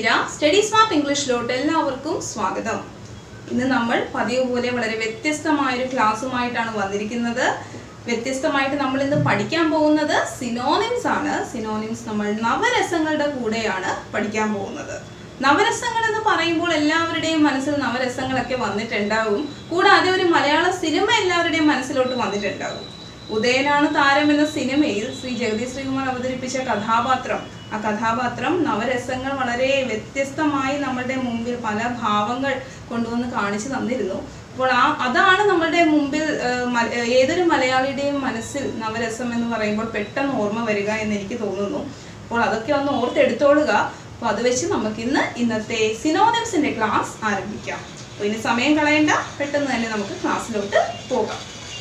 Meera study smart ഇംഗ്ലീഷിലോട്ട് എല്ലാവർക്കും സ്വാഗതം ഇന്ന് നമ്മൾ പതിവ് പോലെ വളരെ വ്യത്യസ്തമായ ഒരു ക്ലാസ്സുമായിട്ടാണ് വന്നിരിക്കുന്നത് വ്യത്യസ്തമായിട്ട് നമ്മൾ ഇന്ന് പഠിക്കാൻ പോകുന്നത് സിനോണിംസ് ആണ് സിനോണിംസ് നമ്മൾ നവരസങ്ങളുടെ കൂടെയാണ് പഠിക്കാൻ പോകുന്നത് നവരസങ്ങൾ എന്ന് പറയുമ്പോൾ എല്ലാവരുടെയും മനസ്സിൽ നവരസങ്ങളൊക്കെ വന്നിട്ടുണ്ടാവും കൂടാതെ ഒരു മലയാള സിനിമ എല്ലാവരുടെയും മനസ്സിലോട്ട് വന്നിട്ടുണ്ടാവും ഉദയനാണ് താരം എന്ന സിനിമയിൽ ശ്രീ ജഗദീഷ് ശ്രീകുമാർ അവതരിപ്പിച്ച കഥാപാത്രം ആ കഥാപാത്രം നവരസങ്ങൾ വളരെ വ്യത്യസ്തമായി നമ്മളുടെ മുമ്പിൽ പല ഭാവങ്ങൾ കൊണ്ടുവന്ന് കാണിച്ചു തന്നിരുന്നു അപ്പോൾ ആ അതാണ് നമ്മളുടെ മുമ്പിൽ ആ, മ- ഏതൊരു മലയാളിയുടെയും മനസ്സിൽ നവരസം എന്ന് പറയുമ്പോൾ പെട്ടെന്ന് ഓർമ്മ വരിക എന്ന് എനിക്ക് തോന്നുന്നു അപ്പോൾ അതൊക്കെ ഒന്ന് ഓർത്തെടുത്തോളുക അപ്പോൾ അത് വെച്ച് നമുക്ക് ഇന്ന് ഇന്നത്തെ സിനോണിംസിന്റെ ക്ലാസ് ആരംഭിക്കാം അപ്പോൾ ഇനി സമയം കളയണ്ട പെട്ടെന്ന് തന്നെ നമുക്ക് ക്ലാസ്സിലോട്ട് പോകാം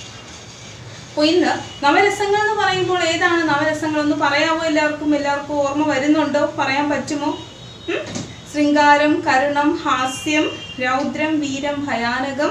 അപ്പോൾ ഇന്ന് നവരസങ്ങൾ എന്ന് പറയുമ്പോൾ ഏതാണ് നവരസങ്ങൾ ഒന്ന് പറയാവോ എല്ലാവർക്കും എല്ലാവർക്കും ഓർമ്മ വരുന്നുണ്ടോ പറയാൻ പറ്റുമോ ഉം? ശൃംഗാരം കരുണം ഹാസ്യം രൗദ്രം വീരം ഭയാനകം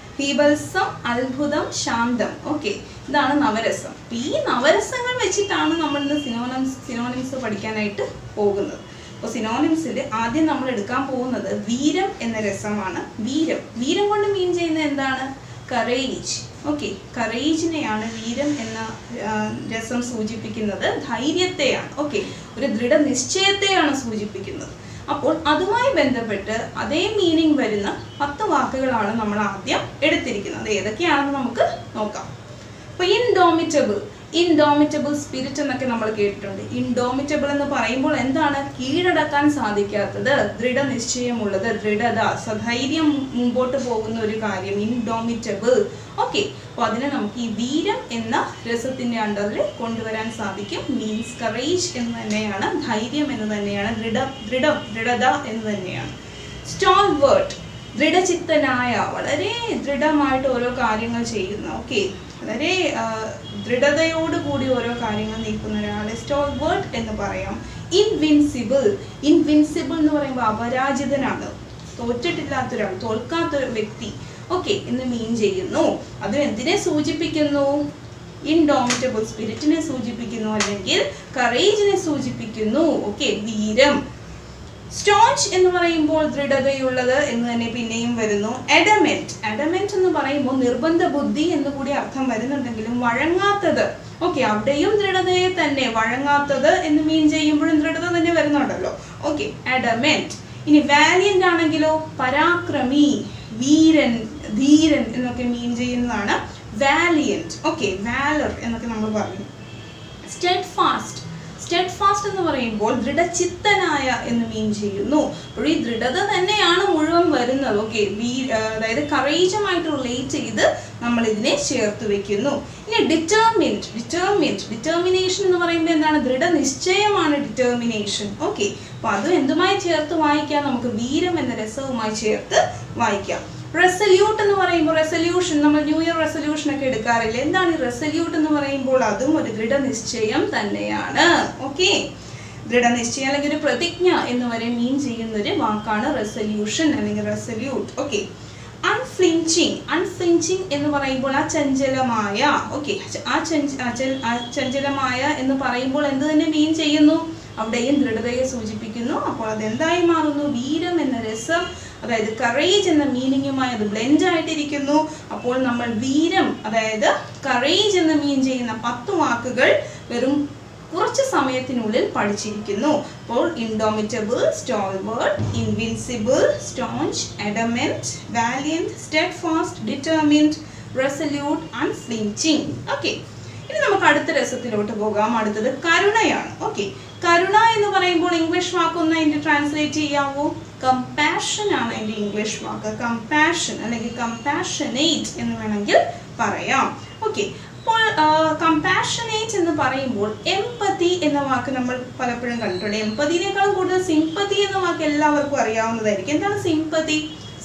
ബീഭത്സം അത്ഭുതം ശാന്തം ഓക്കെ ഇതാണ് നവരസം അപ്പൊ ഈ നവരസങ്ങൾ വെച്ചിട്ടാണ് നമ്മൾ ഇന്ന് സിനോണിംസ് സിനോണിംസ് പഠിക്കാനായിട്ട് പോകുന്നത് അപ്പോൾ സിനോണിംസിൽ ആദ്യം നമ്മൾ എടുക്കാൻ പോകുന്നത് വീരം എന്ന രസമാണ് വീരം വീരം കൊണ്ട് മീൻ ചെയ്യുന്നത് എന്താണ് കറേജ് ഓക്കെ കറേജിനെയാണ് വീരം എന്ന ആ, രസം സൂചിപ്പിക്കുന്നത് ധൈര്യത്തെയാണ് ഓക്കെ ഒരു ദൃഢനിശ്ചയത്തെയാണ് സൂചിപ്പിക്കുന്നത് അപ്പോൾ അതുമായി ബന്ധപ്പെട്ട് അതേ മീനിങ് വരുന്ന പത്ത് വാക്കുകളാണ് നമ്മൾ ആദ്യം എടുത്തിരിക്കുന്നത് ഏതൊക്കെയാണെന്ന് നമുക്ക് നോക്കാം അപ്പൊ ഇൻഡോമിറ്റബിൾ ഇൻഡോമിറ്റബിൾ സ്പിരിറ്റ് എന്നൊക്കെ നമ്മൾ കേട്ടിട്ടുണ്ട് ഇൻഡോമിറ്റബിൾ എന്ന് പറയുമ്പോൾ എന്താണ് കീഴടക്കാൻ സാധിക്കാത്തത് ദൃഢനിശ്ചയമുള്ളത് ദൃഢത സധൈര്യം മുമ്പോട്ട് പോകുന്ന ഒരു കാര്യം ഇൻഡോമിറ്റബിൾ ഓക്കെ അപ്പൊ അതിനെ നമുക്ക് ഈ വീരം എന്ന രസത്തിന്റെ അണ്ടറിൽ കൊണ്ടുവരാൻ സാധിക്കും മീൻസ് കറേജ് എന്ന് തന്നെയാണ് ധൈര്യം എന്ന് തന്നെയാണ് ദൃഢ ദൃഢം ദൃഢത എന്ന് തന്നെയാണ് സ്റ്റോൾ വേർഡ് ദൃഢചിത്തനായ വളരെ ദൃഢമായിട്ട് ഓരോ കാര്യങ്ങൾ ചെയ്യുന്ന ഓക്കെ വളരെ ആ, ദൃഢതയോട് കൂടി ഓരോ കാര്യങ്ങൾ നീക്കുന്ന ഒരാളെ സ്റ്റോൾ വേർഡ് എന്ന് പറയാം ഇൻവിൻസിബിൾ ഇൻവിൻസിബിൾ എന്ന് പറയുമ്പോൾ അപരാജിതനാണ് തോറ്റിട്ടില്ലാത്ത ഒരാൾ തോൽക്കാത്ത ഒരു വ്യക്തി ഓക്കെ എന്ന് മീൻ ചെയ്യുന്നു അത് എന്തിനെ സൂചിപ്പിക്കുന്നു ഇൻഡോമിറ്റബിൾ സ്പിരിറ്റിനെ സൂചിപ്പിക്കുന്നു അല്ലെങ്കിൽ കറേജിനെ സൂചിപ്പിക്കുന്നു ഓക്കെ വീരം സ്റ്റോഞ്ച് എന്ന് പറയുമ്പോൾ ദൃഢതയുള്ളത് എന്ന് തന്നെ പിന്നെയും വരുന്നു അഡമെന്റ് അഡമെന്റ് എന്ന് പറയുമ്പോൾ നിർബന്ധ ബുദ്ധി എന്ന് കൂടി അർത്ഥം വരുന്നുണ്ടെങ്കിലും വഴങ്ങാത്തത് ഓക്കെ അവിടെയും ദൃഢതയെ തന്നെ വഴങ്ങാത്തത് എന്ന് മീൻ ചെയ്യുമ്പോഴും ദൃഢത തന്നെ വരുന്നുണ്ടല്ലോ ഓക്കെ അഡമെന്റ് ഇനി വാലിയന്റ് ആണെങ്കിലോ പരാക്രമി വീരൻ ധീരൻ എന്നൊക്കെ മീൻ ചെയ്യുന്നതാണ് വാലിയന്റ് ഓക്കെ വാലർ എന്നൊക്കെ നമ്മൾ പറഞ്ഞു സ്റ്റെഡ് ഫാസ്റ്റ് സ്റ്റെഡ് ഫാസ്റ്റ് എന്ന് പറയുമ്പോൾ ദൃഢചിത്തനായ എന്ന് മീൻ ചെയ്യുന്നു അപ്പോൾ ഈ ദൃഢത തന്നെയാണ് മുഴുവൻ വരുന്നത് ഓക്കെ അതായത് കറേജുമായിട്ട് റിലേറ്റ് ചെയ്ത് നമ്മൾ ഇതിനെ ചേർത്ത് വെക്കുന്നു ഇനി ഡിറ്റർമിൻഡ് ഡിറ്റർമിൻഡ് ഡിറ്റർമിനേഷൻ എന്ന് പറയുമ്പോൾ എന്താണ് ദൃഢനിശ്ചയമാണ് ഡിറ്റർമിനേഷൻ ഓക്കെ അപ്പൊ അതും എന്തുമായി ചേർത്ത് വായിക്കാം നമുക്ക് വീരം എന്ന രസവുമായി ചേർത്ത് വായിക്കാം റെസല്യൂട്ട് എന്ന് പറയുമ്പോൾ റെസല്യൂഷൻ നമ്മൾ ന്യൂ ഇയർ റെസല്യൂഷൻ ഒക്കെ എടുക്കാറില്ല എന്താണ് ഈ റെസല്യൂട്ട് എന്ന് പറയുമ്പോൾ അതും ഒരു ദൃഢനിശ്ചയം തന്നെയാണ് ഓക്കെ ദൃഢനിശ്ചയം അല്ലെങ്കിൽ ഒരു പ്രതിജ്ഞ എന്ന് വരെ മീൻ ചെയ്യുന്ന ഒരു വാക്കാണ് റെസല്യൂഷൻ അല്ലെങ്കിൽ റെസല്യൂട്ട് ഓക്കെ അൺഫ്ലിഞ്ചിങ് അൺഫ്ലിഞ്ചിങ് എന്ന് പറയുമ്പോൾ ആ ചഞ്ചലമായ ഓക്കെ ആ ചഞ്ച- ആ ചൽ- ആ ചഞ്ചലമായ എന്ന് പറയുമ്പോൾ എന്ത് തന്നെ മീൻ ചെയ്യുന്നു അവിടെയും ദൃഢതയെ സൂചിപ്പിക്കുന്നു അപ്പോൾ അതെന്തായി മാറുന്നു വീരം എന്ന രസം അതായത് കറേജ് എന്ന മീനിങ്ങുമായി അത് ബ്ലെൻഡ് ആയിട്ടിരിക്കുന്നു അപ്പോൾ നമ്മൾ വീരം അതായത് കറേജ് എന്ന് മീൻ ചെയ്യുന്ന പത്ത് വാക്കുകൾ വെറും കുറച്ച് സമയത്തിനുള്ളിൽ പഠിച്ചിരിക്കുന്നു അപ്പോൾ indomitable stalwart invincible staunch adamant valiant steadfast determined resolute unflinching okay ഇനി നമുക്ക് അടുത്ത രസത്തിലോട്ട് പോകാം അടുത്തത് കരുണയാണ് ഓക്കെ കരുണ എന്ന് പറയുമ്പോൾ ഇംഗ്ലീഷ് വാക്ക് ഒന്ന് അതിന്റെ ട്രാൻസ്ലേറ്റ് ചെയ്യാവോ കമ്പാഷൻ ആണ് അതിന്റെ ഇംഗ്ലീഷ് വാക്ക് കമ്പാഷൻ അല്ലെങ്കിൽ കമ്പാഷനേറ്റ് എന്ന് വേണമെങ്കിൽ പറയാം ഓക്കെ അപ്പോൾ കമ്പാഷനേറ്റ് എന്ന് പറയുമ്പോൾ എംപതി എന്ന വാക്ക് നമ്മൾ പലപ്പോഴും കണ്ടിട്ടുണ്ട് എംപതിനേക്കാളും കൂടുതൽ സിംപതി എന്ന വാക്ക് എല്ലാവർക്കും അറിയാവുന്നതായിരിക്കും എന്താണ് സിംപതി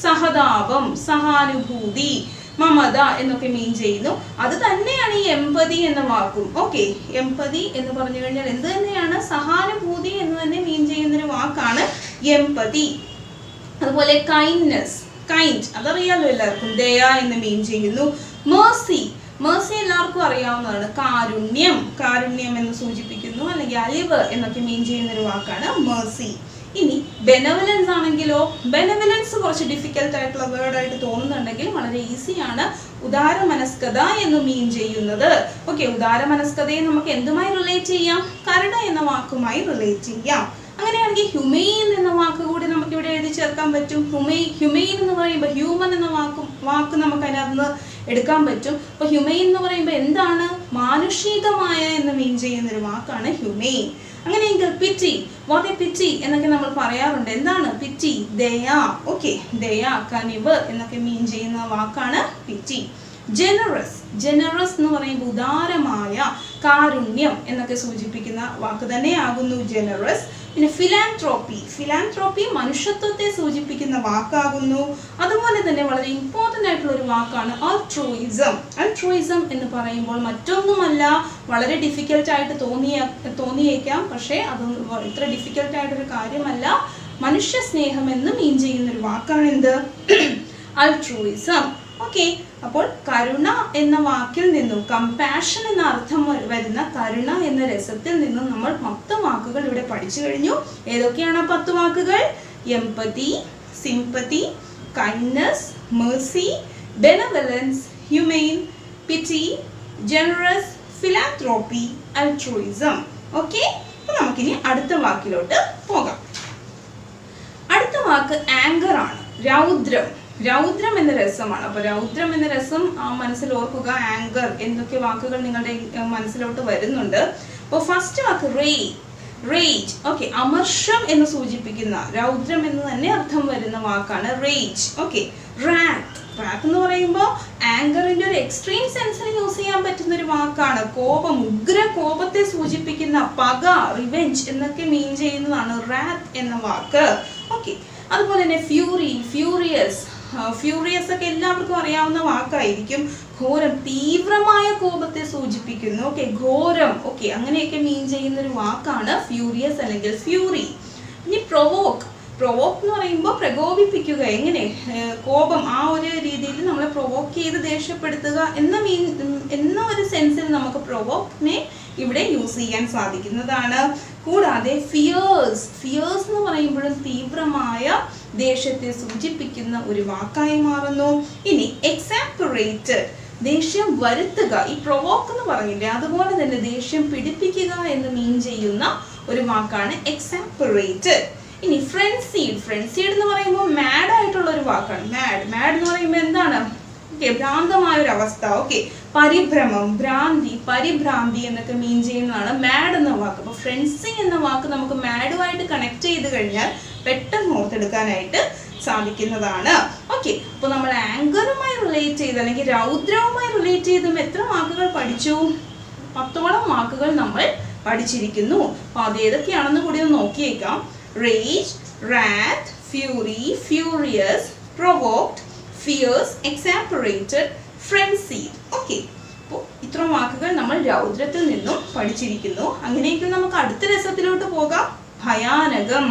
സഹതാപം സഹാനുഭൂതി മമത എന്നൊക്കെ മീൻ ചെയ്യുന്നു അത് തന്നെയാണ് ഈ എമ്പതി എന്ന വാക്കും ഓക്കെ എമ്പതി എന്ന് പറഞ്ഞു കഴിഞ്ഞാൽ എന്ത് തന്നെയാണ് സഹാനുഭൂതി എന്ന് തന്നെ മീൻ ചെയ്യുന്ന ഒരു വാക്കാണ് എമ്പതി അതുപോലെ കൈൻഡ്നെസ് കൈൻഡ് അതറിയാലോ എല്ലാവർക്കും ദയ എന്ന് മീൻ ചെയ്യുന്നു മേഴ്സി മേഴ്സി എല്ലാവർക്കും അറിയാവുന്നതാണ് കാരുണ്യം കാരുണ്യം എന്ന് സൂചിപ്പിക്കുന്നു അല്ലെങ്കിൽ അലിവ് എന്നൊക്കെ മീൻ ചെയ്യുന്ന ഒരു വാക്കാണ് മേഴ്സി ഇനി ബെനവലൻസ് ആണെങ്കിലോ ബെനവലൻസ് കുറച്ച് ഡിഫിക്കൽട്ട് ആയിട്ടുള്ള വേർഡ് ആയിട്ട് തോന്നുന്നുണ്ടെങ്കിൽ വളരെ ഈസിയാണ് ഉദാര മനസ്കത എന്ന് മീൻ ചെയ്യുന്നത് ഓക്കെ ഉദാര മനസ്കതയെ നമുക്ക് എന്തുമായി റിലേറ്റ് ചെയ്യാം കരുണ എന്ന വാക്കുമായി റിലേറ്റ് ചെയ്യാം അങ്ങനെയാണെങ്കിൽ ഹ്യൂമെയിൻ എന്ന വാക്ക് കൂടി നമുക്ക് ഇവിടെ എഴുതി ചേർക്കാൻ പറ്റും ഹ്യൂമെയിൻ ഹ്യൂമെയിൻ എന്ന് പറയുമ്പോൾ ഹ്യൂമൻ എന്ന വാക്കും വാക്ക് നമുക്ക് അതിനകത്ത് നിന്ന് എടുക്കാൻ പറ്റും അപ്പോൾ ഹ്യൂമെയിൻ എന്ന് പറയുമ്പോൾ എന്താണ് മാനുഷികമായ എന്ന് മീൻ ചെയ്യുന്ന ഒരു വാക്കാണ് ഹ്യൂമെയിൻ അങ്ങനെയെങ്കിൽ പിറ്റി വാട്ട് എ പിറ്റി എന്നൊക്കെ നമ്മൾ പറയാറുണ്ട് എന്താണ് പിറ്റി ദയ ഓക്കെ ദയ കനിവ് എന്നൊക്കെ മീൻ ചെയ്യുന്ന വാക്കാണ് പിറ്റി ജനറസ് ജനറസ് എന്ന് പറയുമ്പോൾ ഉദാരമായ കാരുണ്യം എന്നൊക്കെ സൂചിപ്പിക്കുന്ന വാക്ക് തന്നെയാകുന്നു ജനറസ് പിന്നെ ഫിലാൻട്രോപ്പി ഫിലാൻട്രോപ്പി മനുഷ്യത്വത്തെ സൂചിപ്പിക്കുന്ന വാക്കാകുന്നു അതുപോലെ തന്നെ വളരെ ഇമ്പോർട്ടൻ്റ് ആയിട്ടുള്ള ഒരു വാക്കാണ് അൾട്രോയിസം അൾട്രോയിസം എന്ന് പറയുമ്പോൾ മറ്റൊന്നുമല്ല വളരെ ഡിഫിക്കൽട്ട് ആയിട്ട് തോന്നിയ തോന്നിയേക്കാം പക്ഷേ അതൊന്നും ഇത്ര ഡിഫിക്കൽട്ട് ആയിട്ടൊരു കാര്യമല്ല മനുഷ്യ സ്നേഹം എന്ന് മീൻ ചെയ്യുന്ന ഒരു വാക്കാണ് എന്ത് അൾട്രോയിസം ഓക്കെ അപ്പോൾ കരുണ എന്ന വാക്കിൽ നിന്നും കമ്പാഷൻ എന്ന അർത്ഥം വ- വരുന്ന കരുണ എന്ന രസത്തിൽ നിന്നും നമ്മൾ പത്ത് വാക്കുകൾ ഇവിടെ പഠിച്ചു കഴിഞ്ഞു ഏതൊക്കെയാണ് ആ പത്ത് വാക്കുകൾ empathy sympathy kindness mercy benevolence humane pity generous philanthropy altruism okay അപ്പോൾ നമുക്കിനി അടുത്ത വാക്കിലോട്ട് പോകാം അടുത്ത വാക്ക് ആങ്കർ ആണ് രൗദ്രം രൗദ്രം എന്ന രസമാണ് അപ്പൊ രൗദ്രം എന്ന രസം ആ, മനസ്സിൽ ഓർക്കുക ആങ്കർ എന്തൊക്കെ വാക്കുകൾ നിങ്ങളുടെ ആ, മനസ്സിലോട്ട് വരുന്നുണ്ട് അപ്പോൾ ഫസ്റ്റ് വാക്ക് റേ റേജ് ഓക്കെ അമർഷം എന്ന് സൂചിപ്പിക്കുന്ന രൗദ്രം എന്ന് തന്നെ അർത്ഥം വരുന്ന വാക്കാണ് റേജ് ഓക്കെ റാത്ത് റാത്ത് എന്ന് പറയുമ്പോൾ ആങ്കറിന്റെ ഒരു എക്സ്ട്രീം സെൻസിൽ യൂസ് ചെയ്യാൻ പറ്റുന്ന ഒരു വാക്കാണ് കോപം ഉഗ്ര കോപത്തെ സൂചിപ്പിക്കുന്ന പക റിവെഞ്ച് എന്നൊക്കെ മീൻ ചെയ്യുന്നതാണ് റാത്ത് എന്ന വാക്ക് ഓക്കെ അതുപോലെ തന്നെ ഫ്യൂറി ഫ്യൂറിയസ് ഫ്യൂറിയസ് ഒക്കെ എല്ലാവർക്കും അറിയാവുന്ന വാക്കായിരിക്കും ഘോരം തീവ്രമായ കോപത്തെ സൂചിപ്പിക്കുന്നു ഓക്കെ ഘോരം ഓക്കെ അങ്ങനെയൊക്കെ മീൻ ചെയ്യുന്ന ഒരു വാക്കാണ് ഫ്യൂറിയസ് അല്ലെങ്കിൽ ഫ്യൂറി ഇനി പ്രൊവോക്ക് പ്രൊവോക്ക് എന്ന് പറയുമ്പോൾ പ്രകോപിപ്പിക്കുക എങ്ങനെ ഏർ കോപം ആ ഒരു രീതിയിൽ നമ്മളെ പ്രൊവോക്ക് ചെയ്ത് ദേഷ്യപ്പെടുത്തുക എന്ന മീൻ ഉം, എന്ന ഒരു സെൻസിൽ നമുക്ക് പ്രൊവോക്കിനെ ഇവിടെ യൂസ് ചെയ്യാൻ സാധിക്കുന്നതാണ് കൂടാതെ ഫിയേഴ്സ് ഫിയേഴ്സ് എന്ന് പറയുമ്പോഴും തീവ്രമായ ദേഷ്യത്തെ സൂചിപ്പിക്കുന്ന ഒരു വാക്കായി മാറുന്നു ഇനി എക്സാപ്പറേറ്റഡ് ദേഷ്യം വരുത്തുക ഈ പ്രൊവോക്ക് എന്ന് പറഞ്ഞില്ലേ അതുപോലെ തന്നെ ദേഷ്യം പിടിപ്പിക്കുക എന്ന് മീൻ ചെയ്യുന്ന ഒരു വാക്കാണ് എക്സാപ്പറേറ്റഡ് ഇനി ഫ്രണ്ട്സീഡ് ഫ്രണ്ട്സീഡ് എന്ന് പറയുമ്പോൾ മാഡ് ആയിട്ടുള്ള ഒരു വാക്കാണ് മാഡ് മാഡ് എന്ന് പറയുമ്പോൾ എന്താണ് ഓക്കെ ഭ്രാന്തമായ ഒരു അവസ്ഥ ഓക്കെ പരിഭ്രമം ഭ്രാന്തി പരിഭ്രാന്തി എന്നൊക്കെ മീൻ ചെയ്യുന്നതാണ് മാഡ് എന്ന വാക്ക് അപ്പോൾ ഫ്രണ്ട്സിങ് എന്ന വാക്ക് നമുക്ക് മാഡുമായിട്ട് കണക്ട് ചെയ്ത് കഴിഞ്ഞാൽ പെട്ടെന്ന് ഓർത്തെടുക്കാനായിട്ട് സാധിക്കുന്നതാണ് ഓക്കെ അപ്പോൾ നമ്മൾ ആങ്കറുമായി റിലേറ്റ് ചെയ്ത് അല്ലെങ്കിൽ രൗദ്രവുമായി റിലേറ്റ് ചെയ്തും എത്ര വാക്കുകൾ പഠിച്ചു പത്തോളം വാക്കുകൾ നമ്മൾ പഠിച്ചിരിക്കുന്നു അപ്പോൾ അത് ഏതൊക്കെയാണെന്ന് കൂടി ഒന്ന് നോക്കിയേക്കാം rage wrath fury furious provoked fierce exasperated frenzied okay അപ്പോൾ ഇത്രയും വാക്കുകൾ നമ്മൾ രൗദ്രത്തിൽ നിന്നും പഠിച്ചിരിക്കുന്നു അങ്ങനെയെങ്കിൽ നമുക്ക് അടുത്ത രസത്തിലോട്ട് പോകാം ഭയാനകം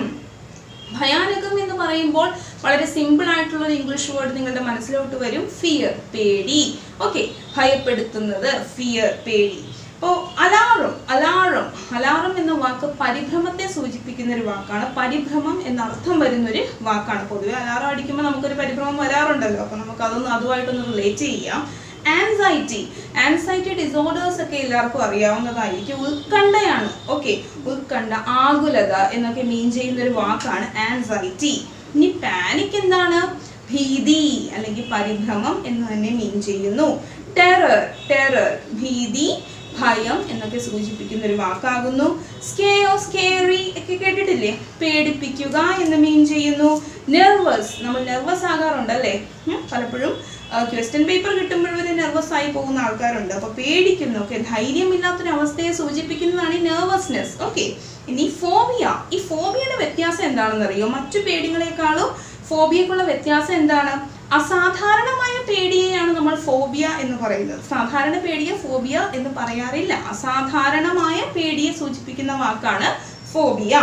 ഭയാനകം എന്ന് പറയുമ്പോൾ വളരെ സിമ്പിൾ ആയിട്ടുള്ള ഒരു ഇംഗ്ലീഷ് വേർഡ് നിങ്ങളുടെ മനസ്സിലോട്ട് വരും ഫിയർ പേടി ഓക്കെ ഭയപ്പെടുത്തുന്നത് ഫിയർ പേടി അപ്പോൾ അലാറം അലാറം അലാറം എന്ന വാക്ക് പരിഭ്രമത്തെ സൂചിപ്പിക്കുന്ന ഒരു വാക്കാണ് പരിഭ്രമം എന്ന അർത്ഥം വരുന്ന ഒരു വാക്കാണ് പൊതുവെ അലാറം അടിക്കുമ്പോൾ നമുക്കൊരു പരിഭ്രമം വരാറുണ്ടല്ലോ അപ്പോൾ നമുക്ക് അതൊന്ന് അതുമായിട്ടൊന്ന് റിലേറ്റ് ചെയ്യാം ആൻസൈറ്റി ആൻസൈറ്റി ഡിസോർഡേഴ്സ് ഒക്കെ എല്ലാവർക്കും അറിയാവുന്നതായിരിക്കും ഉത്കണ്ഠയാണ് ഓക്കെ ഉത്കണ്ഠ ആകുലത എന്നൊക്കെ മീൻ ചെയ്യുന്ന ഒരു വാക്കാണ് ആൻസൈറ്റി ഇനി പാനിക് എന്താണ് ഭീതി അല്ലെങ്കിൽ പരിഭ്രമം എന്ന് തന്നെ മീൻ ചെയ്യുന്നു ടെറർ ടെറർ ഭീതി ഭയം എന്നൊക്കെ സൂചിപ്പിക്കുന്ന ഒരു വാക്കാകുന്നു സ്കെയോ സ്കേറി ഒക്കെ കേട്ടിട്ടില്ലേ പേടിപ്പിക്കുക എന്ന് മീൻ ചെയ്യുന്നു നെർവസ് നമ്മൾ നെർവസ് ആകാറുണ്ടല്ലേ ഉം, പലപ്പോഴും ക്വസ്റ്റ്യൻ പേപ്പർ കിട്ടുമ്പോൾ വരെ നെർവസ് ആയി പോകുന്ന ആൾക്കാരുണ്ട് അപ്പൊ പേടിക്കുന്നു ഒക്കെ ധൈര്യമില്ലാത്തൊരവസ്ഥയെ സൂചിപ്പിക്കുന്നതാണ് ഈ നെർവസ്നെസ് ഓക്കെ ഇനി ഫോബിയ ഈ ഫോബിയയുടെ വ്യത്യാസം എന്താണെന്ന് അറിയോ മറ്റു പേടികളെക്കാളും ഫോബിയക്കുള്ള വ്യത്യാസം എന്താണ് അസാധാരണമായ പേടിയെയാണ് നമ്മൾ ഫോബിയ എന്ന് പറയുന്നത് സാധാരണ പേടിയെ ഫോബിയ എന്ന് പറയാറില്ല അസാധാരണമായ പേടിയെ സൂചിപ്പിക്കുന്ന വാക്കാണ് ഫോബിയ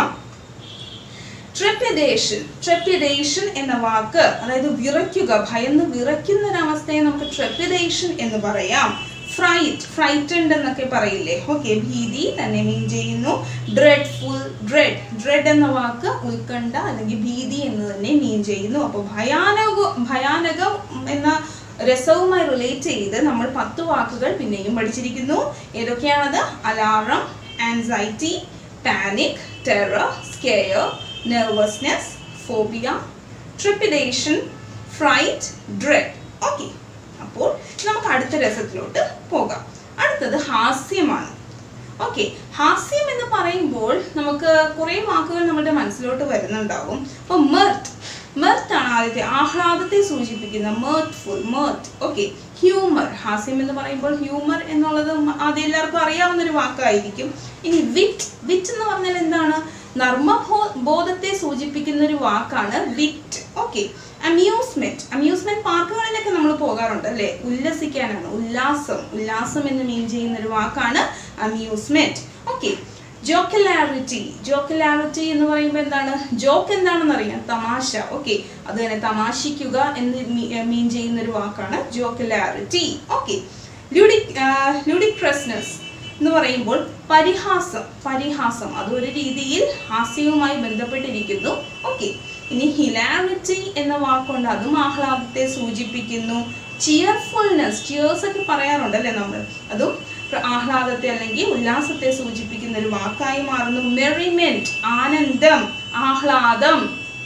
ട്രെപ്പിഡേഷൻ ട്രെപ്പിഡേഷൻ എന്ന വാക്ക് അതായത് വിറയ്ക്കുക ഭയന്ന് വിറയ്ക്കുന്ന ഒരവസ്ഥയെ നമുക്ക് ട്രെപ്പിഡേഷൻ എന്ന് പറയാം ഫ്രൈറ്റ് ഫ്രൈറ്റൻഡ് എന്നൊക്കെ പറയില്ലേ ഓക്കെ ഭീതി തന്നെ മീൻ ചെയ്യുന്നു ഡ്രെഡ്ഫുൾ ഡ്രെഡ് ഡ്രെഡ് എന്ന വാക്ക് ഉത്കണ്ഠ അല്ലെങ്കിൽ ഭീതി എന്ന് തന്നെ മീൻ ചെയ്യുന്നു അപ്പോൾ ഭയാനക ഭയാനകം എന്ന രസവുമായി റിലേറ്റ് ചെയ്ത് നമ്മൾ പത്ത് വാക്കുകൾ പിന്നെയും പഠിച്ചിരിക്കുന്നു ഏതൊക്കെയാണത് alarm anxiety panic terror scare nervousness phobia trepidation fright dread okay അപ്പോൾ നമുക്ക് അടുത്ത രസത്തിലോട്ട് പോകാം അടുത്തത് ഹാസ്യമാണ് ഓക്കെ ഹാസ്യം എന്ന് പറയുമ്പോൾ നമുക്ക് കുറേ വാക്കുകൾ നമ്മുടെ മനസ്സിലോട്ട് വരുന്നുണ്ടാവും അപ്പോൾ മെർത്ത് മെർത്ത് ആണ് ആദ്യത്തെ ആഹ്ലാദത്തെ സൂചിപ്പിക്കുന്ന മേർത്ത്ഫുൾ മേർത്ത് ഓക്കെ ഹ്യൂമർ ഹാസ്യം എന്ന് പറയുമ്പോൾ ഹ്യൂമർ എന്നുള്ളത് ആദ്യം എല്ലാവർക്കും അറിയാവുന്ന ഒരു വാക്കായിരിക്കും ഇനി വിറ്റ് വിറ്റ് എന്ന് പറഞ്ഞാൽ എന്താണ് നർമ്മബോ ബോധത്തെ സൂചിപ്പിക്കുന്ന ഒരു വാക്കാണ് വിറ്റ് ഓക്കെ അമ്യൂസ്മെന്റ് അമ്യൂസ്മെന്റ് പാർക്കുകളിലൊക്കെ നമ്മൾ പോകാറുണ്ട് അല്ലേ ഉല്ലസിക്കാനാണ് ഉല്ലാസം ഉല്ലാസം എന്ന് മീൻ ചെയ്യുന്ന ഒരു വാക്കാണ് അമ്യൂസ്മെന്റ് ഓക്കെ ജോക്കലാരിറ്റി ജോക്കലാരിറ്റി എന്ന് പറയുമ്പോൾ എന്താണ് ജോക്ക് എന്താണെന്ന് അറിയാം തമാശ ഓക്കെ അത് തന്നെ തമാശിക്കുക എന്ന് മീൻ ചെയ്യുന്ന ഒരു വാക്കാണ് ജോക്കലാരിറ്റി ഓക്കെ ലുഡിക് ലുഡിക്രസ്നെസ് എന്ന് പറയുമ്പോൾ പരിഹാസം പരിഹാസം അത് ഒരു രീതിയിൽ ഹാസ്യവുമായി ബന്ധപ്പെട്ടിരിക്കുന്നു ഓക്കെ ഇനി ഹിലാരിറ്റി എന്ന വാക്കുകൊണ്ട് അതും ആഹ്ലാദത്തെ സൂചിപ്പിക്കുന്നു ചിയർഫുൾനെസ് ചിയേഴ്സ് ഒക്കെ പറയാറുണ്ട് അല്ലേ നമ്മൾ അതും ആഹ്ലാദത്തെ അല്ലെങ്കിൽ ഉല്ലാസത്തെ സൂചിപ്പിക്കുന്ന ഒരു വാക്കായി മാറുന്നു മെറിമെന്റ് ആനന്ദം ആഹ്ലാദം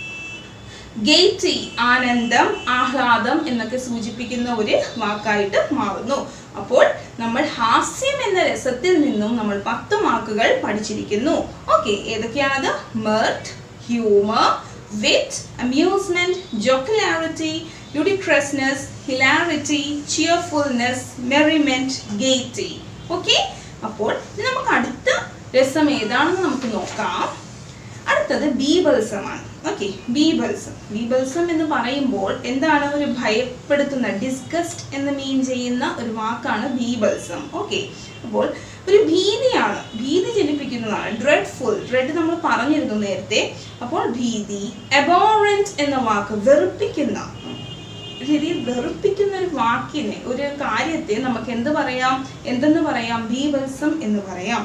ഗെയ്റ്റി ആനന്ദം ആഹ്ലാദം എന്നൊക്കെ സൂചിപ്പിക്കുന്ന ഒരു വാക്കായിട്ട് മാറുന്നു അപ്പോൾ നമ്മൾ ഹാസ്യം എന്ന രസത്തിൽ നിന്നും നമ്മൾ പത്ത് വാക്കുകൾ പഠിച്ചിരിക്കുന്നു ഓക്കെ ഏതൊക്കെയാണത് mirth humour wit amusement jocularity ludicrousness hilarity cheerfulness merriment gaiety okay അപ്പോൾ ഇനി നമുക്ക് അടുത്ത രസം ഏതാണെന്ന് നമുക്ക് നോക്കാം അടുത്തത് ബീബൽസമാണ് ഓക്കെ ബീബൽസം ബീബൽസം എന്ന് പറയുമ്പോൾ എന്താണ് ഒരു ഭയപ്പെടുത്തുന്ന ഡിസ്ഗസ്റ്റ് എന്ന് മീൻ ചെയ്യുന്ന ഒരു വാക്കാണ് ബീബൽസം ഓക്കെ അപ്പോൾ ഒരു ഭീതിയാണ് ഭീതി ജനിപ്പിക്കുന്നതാണ് ഡ്രെഡ്ഫുൾ ഡ്രെഡ് നമ്മൾ പറഞ്ഞിരുന്നു നേരത്തെ അപ്പോൾ ഭീതി എബോറൻറ്റ് എന്ന വാക്ക് വെറുപ്പിക്കുന്ന രീതിയിൽ വെറുപ്പിക്കുന്ന ഒരു വാക്കിനെ ഒരു കാര്യത്തെ നമുക്ക് എന്ത് പറയാം എന്തെന്ന് പറയാം ബീവത്സം എന്ന് പറയാം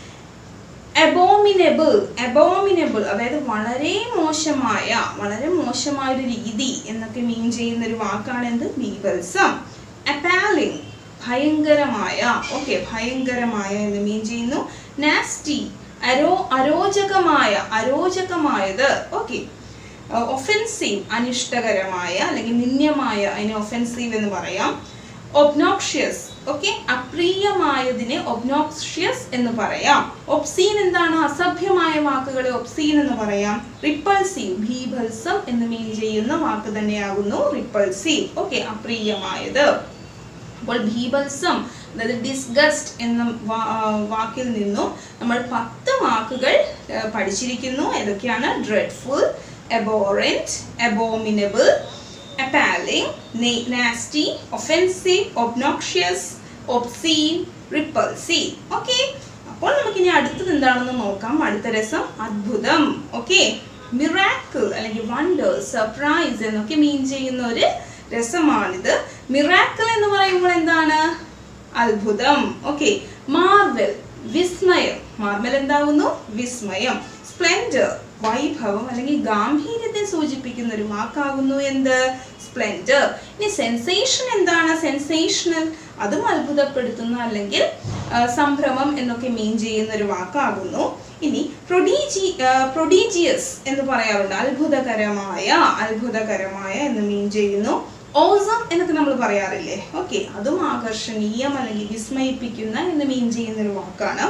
അബോമിനബിൾ അബോമിനബിൾ അതായത് വളരെ മോശമായ വളരെ മോശമായ ഒരു രീതി എന്നൊക്കെ മീൻ ചെയ്യുന്ന ഒരു വാക്കാണ് എന്ത് ബീവത്സം അപ്പാലിംഗ് ഭയങ്കരമായ ഓക്കെ ഭയങ്കരമായ എന്ന് മീൻ ചെയ്യുന്നു നാസ്റ്റി അരോ അരോചകമായ അരോചകമായത് ഓക്കെ ഒഫെൻസീവ് അനിഷ്ടകരമായ അല്ലെങ്കിൽ നിന്ദ്യമായ അതിനെ ഒഫെൻസീവ് എന്ന് പറയാം ഒബ്നോക്ഷ്യസ് ഓക്കെ അപ്രിയമായതിനെ ഒബ്നോക്ഷ്യസ് എന്ന് പറയാം ഒബ്സീൻ എന്താണ് അസഭ്യമായ വാക്കുകളെ ഒബ്സീൻ എന്ന് പറയാം റിപ്പൾസീവ് ഭീഭത്സം എന്ന് മീൻ ചെയ്യുന്ന വാക്ക് തന്നെയാകുന്നു റിപ്പൾസീവ് ഓക്കെ അപ്രിയമായത് അപ്പോൾ ഭീഭത്സം അതായത് ഡിസ്ഗസ്റ്റ് എന്ന വാ- ആ, വാക്കിൽ നിന്നും നമ്മൾ പത്ത് വാക്കുകൾ ആ, പഠിച്ചിരിക്കുന്നു ഏതൊക്കെയാണ് dreadful abhorrent abominable appalling, na- nasty, offensive, obnoxious, obscene, repulsive. Okay? അപ്പോൾ നമുക്കിനി അടുത്തത് എന്താണെന്ന് നോക്കാം അടുത്ത രസം അത്ഭുതം ഓക്കെ മിറാക്കിൾ അല്ലെങ്കിൽ വണ്ടർ സർപ്രൈസ് എന്നൊക്കെ മീൻ ചെയ്യുന്ന ഒരു രസമാണിത് മിറാക്കിൾ എന്ന് പറയുമ്പോൾ എന്താണ് അത്ഭുതം ഓക്കെ മാർവൽ വിസ്മയം മാർവൽ എന്താകുന്നു വിസ്മയം സ്പ്ലെൻഡർ വൈഭവം അല്ലെങ്കിൽ ഗാംഭീര്യത്തെ സൂചിപ്പിക്കുന്ന ഒരു വാക്കാകുന്നു എന്ത് സ്പ്ലെൻഡർ ഇനി സെൻസേഷൻ എന്താണ് സെൻസേഷണൽ അതും അത്ഭുതപ്പെടുത്തുന്ന അല്ലെങ്കിൽ ആ, സംഭ്രമം എന്നൊക്കെ മീൻ ചെയ്യുന്ന ഒരു വാക്കാകുന്നു ഇനി പ്രൊഡീജി പ്രൊഡീജിയസ് എന്ന് പറയാറുണ്ട് അത്ഭുതകരമായ അത്ഭുതകരമായ എന്ന് മീൻ ചെയ്യുന്നു ഓസം എന്നൊക്കെ നമ്മൾ പറയാറില്ലേ ഓക്കെ അതും ആകർഷണീയം അല്ലെങ്കിൽ വിസ്മയിപ്പിക്കുന്ന എന്ന് മീൻ ചെയ്യുന്ന ഒരു വാക്കാണ്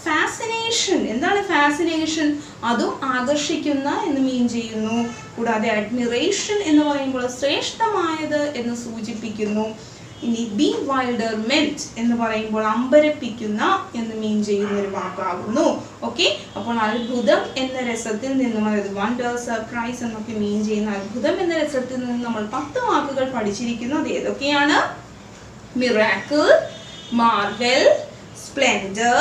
ഫാസിനേഷൻ എന്താണ് ഫാസിനേഷൻ അതും ആകർഷിക്കുന്ന എന്ന് മീൻ ചെയ്യുന്നു കൂടാതെ അഡ്മിറേഷൻ എന്ന് പറയുമ്പോൾ ശ്രേഷ്ഠമായത് എന്ന് സൂചിപ്പിക്കുന്നു ഇനി ബി വൈൽഡർമെന്റ് എന്ന് പറയുമ്പോൾ അമ്പരപ്പിക്കുന്ന എന്ന് മീൻ ചെയ്യുന്ന ഒരു വാക്കാകുന്നു ഓക്കെ അപ്പോൾ അത്ഭുതം എന്ന രസത്തിൽ നിന്നും അതായത് വണ്ടർ സർപ്രൈസ് എന്നൊക്കെ മീൻ ചെയ്യുന്ന അത്ഭുതം എന്ന രസത്തിൽ നിന്നും നമ്മൾ പത്ത് വാക്കുകൾ പഠിച്ചിരിക്കുന്നു അത് ഏതൊക്കെയാണ് miracle marvel splendour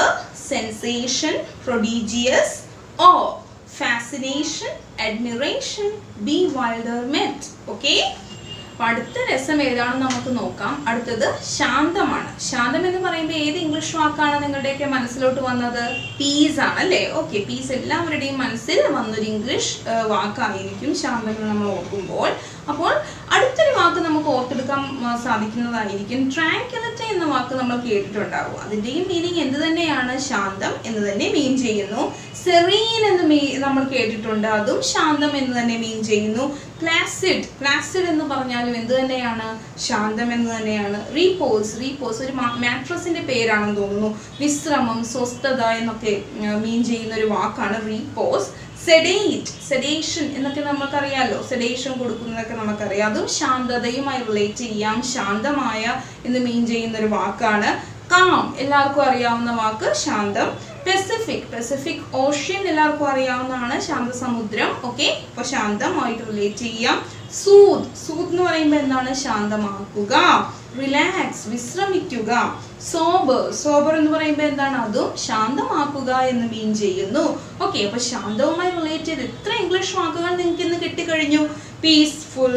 sensation prodigious awe fascination admiration bewilderment okay അപ്പൊ അടുത്ത രസം ഏതാണെന്ന് നമുക്ക് നോക്കാം അടുത്തത് ശാന്തമാണ് ശാന്തം എന്ന് പറയുമ്പോൾ ഏത് ഇംഗ്ലീഷ് വാക്കാണ് നിങ്ങളുടെയൊക്കെ മനസ്സിലോട്ട് വന്നത് പീസ് ആണ് അല്ലേ ഓക്കെ പീസ് എല്ലാവരുടെയും മനസ്സിൽ വന്നൊരു ഇംഗ്ലീഷ് ആ, വാക്കായിരിക്കും ശാന്തം എന്ന് നമ്മൾ ഓർക്കുമ്പോൾ അപ്പോൾ അടുത്തൊരു വാക്ക് നമുക്ക് ഓർത്തെടുക്കാൻ ആ, സാധിക്കുന്നതായിരിക്കും ട്രാങ്ക്യുലിറ്റി എന്ന വാക്ക് നമ്മൾ കേട്ടിട്ടുണ്ടാവും അതിന്റെയും മീനിങ് എന്ത് തന്നെയാണ് ശാന്തം എന്ന് തന്നെ മീൻ ചെയ്യുന്നു സെറീൻ എന്ന് മീ നമ്മൾ കേട്ടിട്ടുണ്ട് അതും ശാന്തം എന്ന് തന്നെ മീൻ ചെയ്യുന്നു പ്ലാസിഡ് പ്ലാസിഡ് എന്ന് പറഞ്ഞാലും എന്ത് തന്നെയാണ് ശാന്തം എന്ന് തന്നെയാണ് റീപോസ് റീപോസ് ഒരു മാട്രസിന്റെ പേരാണെന്ന് തോന്നുന്നു വിശ്രമം സ്വസ്ഥത എന്നൊക്കെ മീൻ ചെയ്യുന്ന ഒരു വാക്കാണ് റീപോസ് സെഡേറ്റ് സെഡേഷൻ എന്നൊക്കെ നമുക്കറിയാലോ സെഡേഷൻ കൊടുക്കുന്നതൊക്കെ നമുക്കറിയാം അതും ശാന്തതയുമായി റിലേറ്റ് ചെയ്യാം ശാന്തമായ എന്ന് മീൻ ചെയ്യുന്ന ഒരു വാക്കാണ് കാം എല്ലാവർക്കും അറിയാവുന്ന വാക്ക് ശാന്തം പെസിഫിക് പെസിഫിക് ഓഷ്യൻ എല്ലാവർക്കും അറിയാവുന്നതാണ് ശാന്തസമുദ്രം ഓക്കെ അപ്പൊ ശാന്തമായിട്ട് റിലേറ്റ് ചെയ്യാം സൂത് സൂത് എന്ന് പറയുമ്പോൾ എന്താണ് ശാന്തമാക്കുക റിലാക്സ് വിശ്രമിക്കുക സോബർ സോബർ എന്ന് പറയുമ്പോൾ എന്താണ് അതും ശാന്തമാക്കുക എന്ന് മീൻ ചെയ്യുന്നു ഓക്കെ അപ്പൊ ശാന്തവുമായി റിലേറ്റ് ചെയ്ത് എത്ര ഇംഗ്ലീഷ് വാക്കുകൾ നിങ്ങൾക്ക് ഇന്ന് കിട്ടിക്കഴിഞ്ഞു peaceful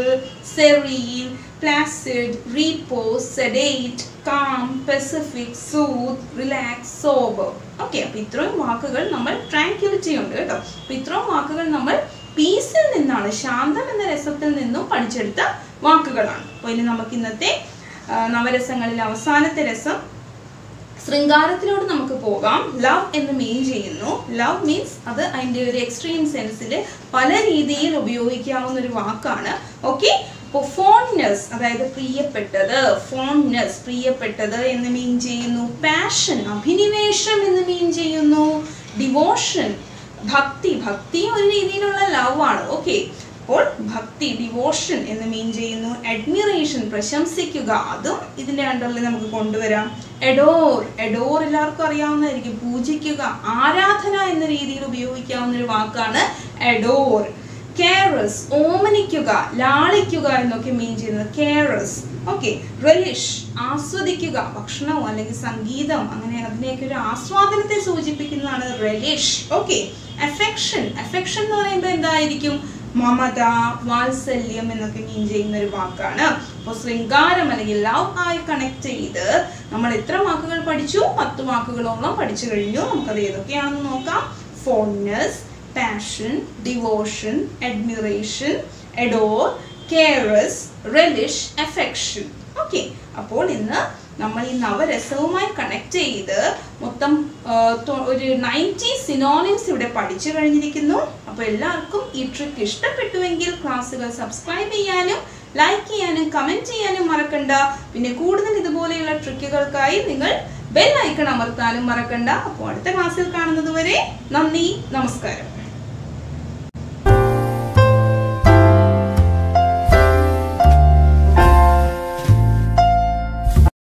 serene placid repose sedate calm pacific soothe relax sober okay അപ്പൊ ഇത്രയും വാക്കുകൾ നമ്മൾ ട്രാങ്ക്യുലിറ്റി ഉണ്ട് കേട്ടോ അപ്പൊ ഇത്രയും വാക്കുകൾ നമ്മൾ പീസിൽ നിന്നാണ് ശാന്തം എന്ന രസത്തിൽ നിന്നും പഠിച്ചെടുത്ത വാക്കുകളാണ് അപ്പൊ ഇനി നമുക്ക് ഇന്നത്തെ ആ, നവരസങ്ങളിൽ അവസാനത്തെ രസം ശൃംഗാരത്തിലോട്ട് നമുക്ക് പോകാം ലവ് എന്ന് മീൻ ചെയ്യുന്നു ലവ് മീൻസ് അത് അതിൻ്റെ ഒരു എക്സ്ട്രീം സെൻസിൽ പല രീതിയിൽ ഉപയോഗിക്കാവുന്ന ഒരു വാക്കാണ് ഓക്കെ അപ്പോൾ ഫോൺനെസ് അതായത് പ്രിയപ്പെട്ടത് ഫോൺനെസ് പ്രിയപ്പെട്ടത് എന്ന് മീൻ ചെയ്യുന്നു പാഷൻ അഭിനിവേശം എന്ന് മീൻ ചെയ്യുന്നു ഡിവോഷൻ ഭക്തി ഭക്തി ഒരു രീതിയിലുള്ള ലവ് ആണ് ഓക്കെ അപ്പോൾ ഭക്തി ഡിവോഷൻ എന്ന് മീൻ ചെയ്യുന്നു അഡ്മിറേഷൻ പ്രശംസിക്കുക അതും ഇതിന്റെ അണ്ടറിൽ നമുക്ക് കൊണ്ടുവരാം എഡോർ എഡോർ എല്ലാവർക്കും അറിയാവുന്നതായിരിക്കും പൂജിക്കുക ആരാധന എന്ന രീതിയിൽ ഉപയോഗിക്കാവുന്ന ഒരു വാക്കാണ് എഡോർ കെയറസ് ഓമനിക്കുക ലാളിക്കുക എന്നൊക്കെ മീൻ ചെയ്യുന്നത് കെയറസ് ഓക്കെ റെലിഷ് ആസ്വദിക്കുക ഭക്ഷണവും അല്ലെങ്കിൽ സംഗീതം അങ്ങനെ അതിനെയൊക്കെ ഒരു ആസ്വാദനത്തെ സൂചിപ്പിക്കുന്നതാണ് റെലിഷ് ഓക്കെ അഫെക്ഷൻ അഫെക്ഷൻ എന്ന് പറയുമ്പോൾ എന്തായിരിക്കും മമത വാത്സല്യം എന്നൊക്കെ മീൻ ചെയ്യുന്ന ഒരു വാക്കാണ് അപ്പോൾ ശൃംഗാരം അല്ലെങ്കിൽ ലവ് ആയി കണക്ട് ചെയ്ത് നമ്മൾ എത്ര വാക്കുകൾ പഠിച്ചു പത്ത് വാക്കുകളോളം പഠിച്ചു കഴിഞ്ഞു നമുക്കത് ഏതൊക്കെയാണെന്ന് നോക്കാം fondness passion devotion admiration adore caress relish affection okay അപ്പോൾ ഇന്ന് നമ്മൾ ഈ നവരസവുമായി കണക്ട് ചെയ്ത് മൊത്തം ആ, തൊ- ഒരു നയൻറ്റി സിനോണിംസ് ഇവിടെ പഠിച്ചു കഴിഞ്ഞിരിക്കുന്നു അപ്പോൾ എല്ലാവർക്കും ഈ ട്രിക്ക് ഇഷ്ടപ്പെട്ടുവെങ്കിൽ ക്ലാസ്സുകൾ സബ്സ്ക്രൈബ് ചെയ്യാനും ലൈക്ക് ചെയ്യാനും കമൻറ്റ് ചെയ്യാനും മറക്കണ്ട പിന്നെ കൂടുതൽ ഇതുപോലെയുള്ള ട്രിക്കുകൾക്കായി നിങ്ങൾ ബെൽ ഐക്കൺ അമർത്താനും മറക്കണ്ട അപ്പോൾ അടുത്ത ക്ലാസ്സിൽ കാണുന്നത് വരെ നന്ദി നമസ്കാരം